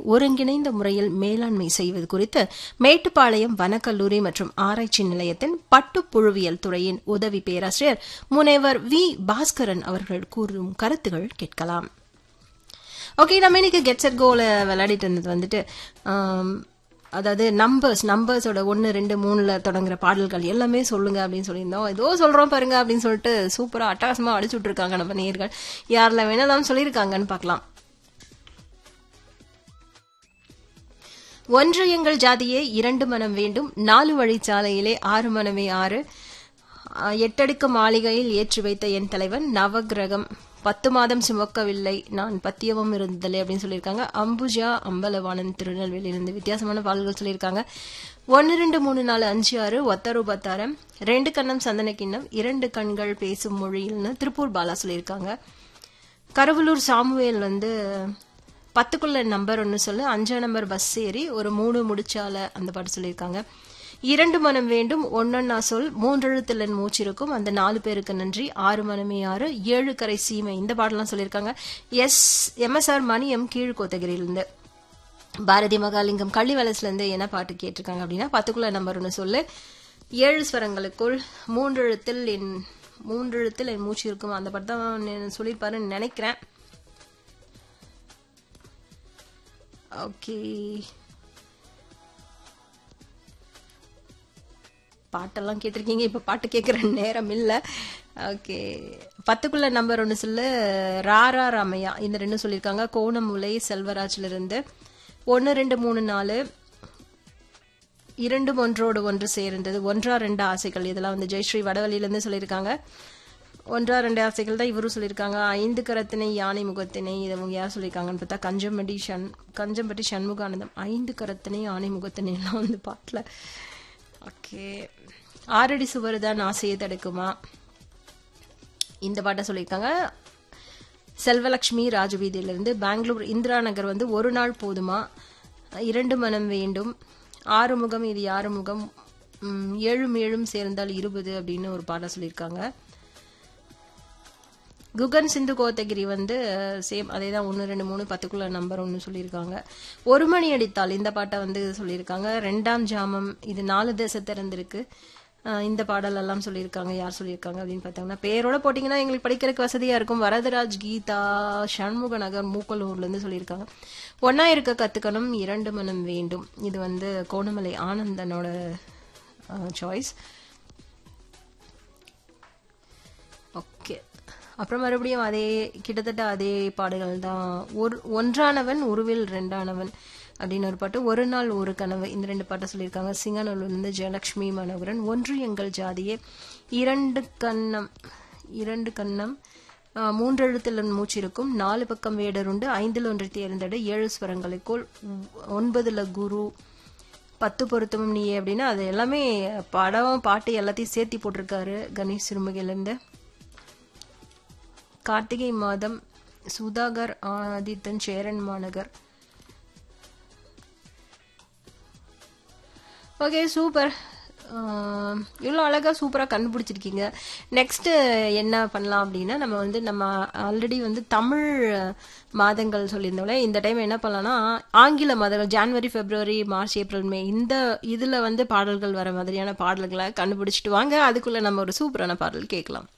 ஒருங்கிணைந்த முறையில் மேலாண்மை செய்வது குறித்து மேட்டுப்பாளையம் வனக்கல்லூரி மற்றும் ஆராய்ச்சி நிலையத்தின் பட்டுப்புழுவியல் துறையின் உதவி பேராசிரியர் முனைவர் வி பாஸ்கரன் அவர்கள் கூறும் கருத்துகள் கேட்கலாம் ஓகே நம்ம இன்னைக்கு கெட் செட் கோல விளையாடிட்டு இருந்தது வந்துட்டு ஆம், அதாவது நம்பர்ஸ் நம்பர்ஸோட ஒன்று ரெண்டு மூணுல தொடங்குற பாடல்கள் எல்லாமே சொல்லுங்க அப்படின்னு சொல்லியிருந்தோம் ஏதோ சொல்றோம் பாருங்க அப்படின்னு சொல்லிட்டு சூப்பரா அட்டகாசமா அடிச்சு விட்டுருக்காங்க நம்ம நேர்கள் யாரில் வேணாலும் சொல்லியிருக்காங்கன்னு பார்க்கலாம் ஒன்று எங்கள் ஜாதியே இரண்டு மனம் வேண்டும் நாலு வழிச்சாலையிலே ஆறு மனமே ஆறு ஆஹ், எட்டடுக்கு மாளிகையில் ஏற்றி வைத்த என் தலைவன் நவக்கிரகம் பத்து மாதம் சுமக்கவில்லை நான் பத்தியமும் இருந்ததில்லை அப்படின்னு சொல்லியிருக்காங்க அம்புஜா அம்பலவாணன் திருநெல்வேலியிலிருந்து வித்தியாசமான பாடல்கள் சொல்லியிருக்காங்க ஒன்று ரெண்டு மூணு நாலு அஞ்சு ஆறு ஒத்தரு பத்தாரம் ரெண்டு கண்ணம் சந்தன கிண்ணம் இரண்டு கண்கள் பேசும் மொழியில்னு திருப்பூர் பாலா சொல்லியிருக்காங்க கருவலூர் சாமுவேல் வந்து பத்துக்குள்ள நம்பர் ஒன்று சொல்லு அஞ்சாம் நம்பர் பஸ் ஏறி ஒரு மூணு முடிச்சால அந்த பாட்டு சொல்லியிருக்காங்க இரண்டு மனம் வேண்டும் ஒன்னொன்னா சொல் மூன்றெழுத்தில் என் மூச்சிருக்கும் அந்த நாலு பேருக்கு நன்றி ஆறு மனமே ஆறு ஏழு கரை சீமை இந்த பாடலாம் சொல்லியிருக்காங்க எஸ் எம்எஸ்ஆர் மணி எம் கீழ்கோத்தகிரியிலிருந்து பாரதி மகாலிங்கம் கள்ளி இருந்து என்ன பாட்டு கேட்டிருக்காங்க அப்படின்னா பத்துக்குள்ள நம்பர் ஒன்று சொல்லு ஏழு ஸ்வரங்களுக்குள் மூன்றெழுத்தில் என் மூன்றெழுத்தில் என் மூச்சு இருக்கும் அந்த பாட்டு தான் நெ- சொல்லியிருப்பாருன்னு நினைக்கிறேன் ஓகே பாட்டெல்லாம் கேட்டிருக்கீங்க இப்போ பாட்டு கேட்குற நேரம் இல்லை ஓகே பத்துக்குள்ள நம்பர் ஒன்று சொல்லு ராரா ராமையா இந்த ரெண்டும் சொல்லியிருக்காங்க கோணமுலை செல்வராஜ்ல இருந்து ஒன்று ரெண்டு மூணு நாலு இரண்டும் ஒன்றோடு ஒன்று சேர்ந்தது ஒன்றா ரெண்டு ஆசைகள் இதெல்லாம் வந்து ஜெயஸ்ரீ வடவழியிலேருந்து சொல்லியிருக்காங்க ஒன்றா ரெண்டு ஆசைகள் தான் இவரும் சொல்லியிருக்காங்க ஐந்து கரத்தினை யானை முகத்தினை இதை அவங்க யார் சொல்லியிருக்காங்கன்னு பார்த்தா கஞ்சம்பட்டி ஷண் கஞ்சம்பட்டி சண்முகானந்தம் ஐந்து கரத்தினை யானை முகத்தினை எல்லாம் வந்து பாட்டில் ஓகே ஆறடி சுவர் தான் ஆசையை தடுக்குமா இந்த பாட்டை சொல்லியிருக்காங்க செல்வலக்ஷ்மி ராஜவீதியிலிருந்து பெங்களூர் இந்திரா நகர் வந்து ஒரு நாள் போதுமா இரண்டு மனம் வேண்டும் ஆறு முகம் இது யாரு முகம் ம், ஏழும் ஏழும் சேர்ந்தால் இருபது அப்படின்னு ஒரு பாட்டை சொல்லியிருக்காங்க குகன் சிந்து கோத்தகிரி வந்து சேம் அதே தான் ஒன்று ரெண்டு மூணு பத்துக்குள்ள நம்பர் ஒன்று சொல்லியிருக்காங்க ஒரு மணி அடித்தால் இந்த பாட்டை வந்து சொல்லியிருக்காங்க ரெண்டாம் ஜாமம் இது நாலு தேச திறந்திருக்கு அஹ் இந்த பாடல் எல்லாம் சொல்லியிருக்காங்க யார் சொல்லியிருக்காங்க அப்படின்னு பார்த்தாங்கன்னா பேரோட போட்டிங்கன்னா எங்களுக்கு படிக்கிறதுக்கு வசதியாக இருக்கும் வரதராஜ் கீதா சண்முக நகர் மூக்கலூர்லேருந்து சொல்லியிருக்காங்க ஒன்றா இருக்க கற்றுக்கணும் இரண்டு மனம் வேண்டும் இது வந்து கோணமலை ஆனந்தனோட சாய்ஸ் ஓகே அப்புறம் மறுபடியும் அதே கிட்டத்தட்ட அதே பாடல்கள் தான் ஒரு ஒன்றானவன் உருவில் ரெண்டானவன் அப்படின்னு ஒரு பாட்டு ஒரு நாள் ஒரு கனவு இந்த ரெண்டு பாட்டை சொல்லியிருக்காங்க சிங்கநல்லூர்லேருந்து ஜெயலக்ஷ்மி மனோகரன் ஒன்று எங்கள் ஜாதியே இரண்டு கண்ணம் இரண்டு கண்ணம் ஆஹ், மூன்றெழுத்தில் மூச்சு இருக்கும் நாலு பக்கம் வேடருண்டு ஐந்தில் ஒன்றை தேர்ந்தெடு ஏழு ஸ்வரங்களுக்குள் ஒன்பதுல குரு பத்து பொருத்தமும் நீயே அப்படின்னா அது எல்லாமே படம் பாட்டு எல்லாத்தையும் சேர்த்தி போட்டிருக்காரு கணேஷ் சிறுமுகையிலேருந்து கார்த்திகை மாதம் சுதாகர் ஆதித்தன் சேரன் மாநகர் ஓகே சூப்பர் இவ்வளோ அழகாக சூப்பராக கண்டுபிடிச்சிருக்கீங்க நெக்ஸ்ட்டு என்ன பண்ணலாம் அப்படின்னா நம்ம வந்து நம்ம ஆல்ரெடி வந்து தமிழ் மாதங்கள் சொல்லியிருந்தோம்ல இந்த டைம் என்ன பண்ணலாம்னா ஆங்கில மாதங்கள் January February March April May இந்த இதில் வந்து பாடல்கள் வர மாதிரியான பாடல்களை கண்டுபிடிச்சிட்டு வாங்க அதுக்குள்ளே நம்ம ஒரு சூப்பரான பாடல் கேட்கலாம்